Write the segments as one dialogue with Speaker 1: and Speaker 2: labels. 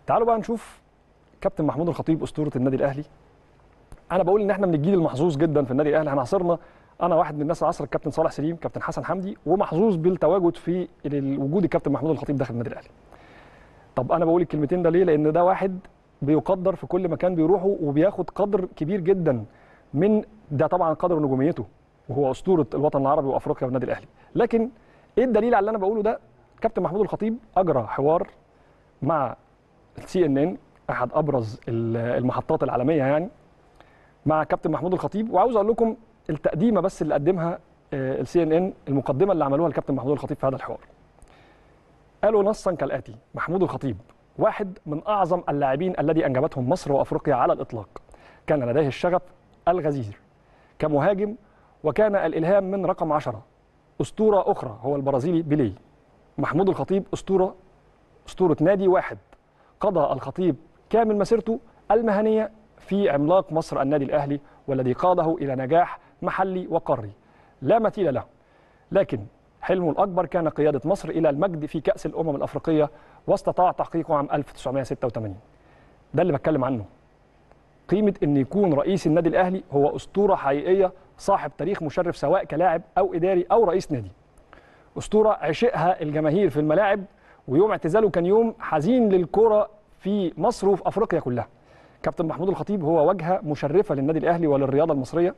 Speaker 1: تعالوا بقى نشوف كابتن محمود الخطيب اسطوره النادي الاهلي انا بقول ان احنا من الجيل المحظوظ جدا في النادي الاهلي احنا عاصرنا انا واحد من الناس عصر الكابتن صالح سليم كابتن حسن حمدي ومحظوظ بالتواجد في وجود الكابتن محمود الخطيب داخل النادي الاهلي طب انا بقول الكلمتين ده ليه لان ده واحد بيقدر في كل مكان بيروحه وبياخد قدر كبير جدا من ده طبعا قدر نجوميته وهو اسطوره الوطن العربي وافريقيا والنادي الاهلي لكن ايه الدليل على اللي انا بقوله ده كابتن محمود الخطيب اجرى حوار مع السي ان ان احد ابرز المحطات العالميه يعني مع كابتن محمود الخطيب وعاوز اقول لكم التقديمه بس اللي قدمها السي ان ان المقدمه اللي عملوها الكابتن محمود الخطيب في هذا الحوار قالوا نصا كالاتي محمود الخطيب واحد من اعظم اللاعبين الذي انجبتهم مصر وافريقيا على الاطلاق كان لديه الشغف الغزير كمهاجم وكان الالهام من رقم عشرة اسطوره اخرى هو البرازيلي بيليه محمود الخطيب اسطوره اسطوره نادي واحد قضى الخطيب كامل مسيرته المهنيه في عملاق مصر النادي الاهلي والذي قاده الى نجاح محلي وقاري لا مثيل له لكن حلمه الاكبر كان قياده مصر الى المجد في كاس الامم الافريقيه واستطاع تحقيقه عام 1986 ده اللي بتكلم عنه قيمه ان يكون رئيس النادي الاهلي هو اسطوره حقيقيه صاحب تاريخ مشرف سواء كلاعب او اداري او رئيس نادي اسطوره عشقها الجماهير في الملاعب ويوم اعتزاله كان يوم حزين للكره في مصر وفي افريقيا كلها كابتن محمود الخطيب هو واجهه مشرفه للنادي الاهلي وللرياضه المصريه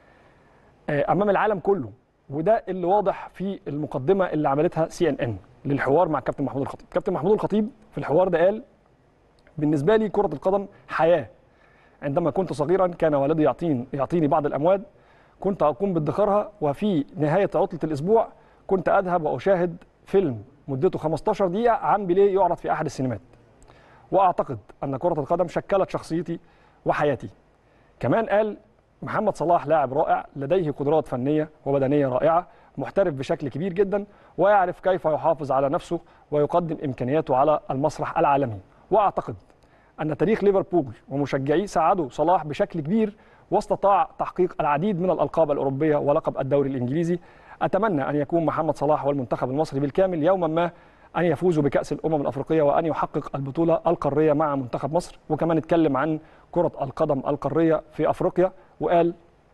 Speaker 1: امام العالم كله وده اللي واضح في المقدمه اللي عملتها سي ان ان للحوار مع كابتن محمود الخطيب كابتن محمود الخطيب في الحوار ده قال بالنسبه لي كره القدم حياه عندما كنت صغيرا كان والدي يعطيني يعطيني بعض الاموال كنت اقوم بادخارها وفي نهايه عطله الاسبوع كنت اذهب واشاهد فيلم مدته 15 دقيقه عن بيليه يعرض في احد السينمات واعتقد ان كره القدم شكلت شخصيتي وحياتي كمان قال محمد صلاح لاعب رائع لديه قدرات فنيه وبدنيه رائعه محترف بشكل كبير جدا ويعرف كيف يحافظ على نفسه ويقدم امكانياته على المسرح العالمي واعتقد ان تاريخ ليفربول ومشجعيه ساعدوا صلاح بشكل كبير واستطاع تحقيق العديد من الالقاب الاوروبيه ولقب الدوري الانجليزي اتمنى ان يكون محمد صلاح والمنتخب المصري بالكامل يوما ما ان يفوزوا بكاس الامم الافريقيه وان يحقق البطوله القاريه مع منتخب مصر وكمان اتكلم عن كره القدم القاريه في افريقيا وقال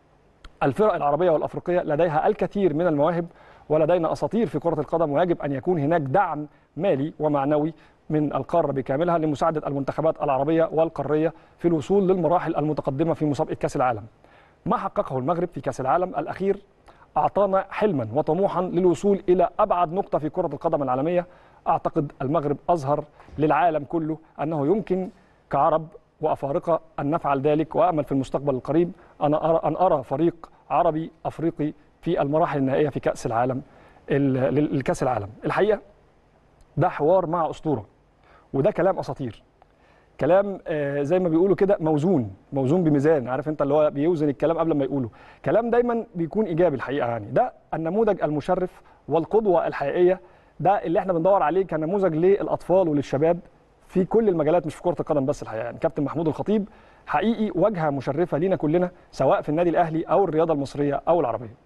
Speaker 1: الفرق العربيه والافريقيه لديها الكثير من المواهب ولدينا اساطير في كره القدم ويجب ان يكون هناك دعم مالي ومعنوي من القاره بكاملها لمساعده المنتخبات العربيه والقاريه في الوصول للمراحل المتقدمه في مسابقه كاس العالم. ما حققه المغرب في كاس العالم الاخير اعطانا حلما وطموحا للوصول الى ابعد نقطه في كره القدم العالميه اعتقد المغرب اظهر للعالم كله انه يمكن كعرب وافارقه ان نفعل ذلك وامل في المستقبل القريب انا ارى ان ارى فريق عربي افريقي في المراحل النهائيه في كاس العالم الكاس العالم الحقيقه ده حوار مع اسطوره وده كلام اساطير كلام زي ما بيقولوا كده موزون موزون بميزان عارف انت اللي هو بيوزن الكلام قبل ما يقوله كلام دايما بيكون ايجابي الحقيقه يعني ده النموذج المشرف والقدوه الحقيقيه ده اللي احنا بندور عليه كنموذج للاطفال وللشباب في كل المجالات مش في كره القدم بس الحقيقه يعني كابتن محمود الخطيب حقيقي واجهه مشرفه لينا كلنا سواء في النادي الاهلي او الرياضه المصريه او العربيه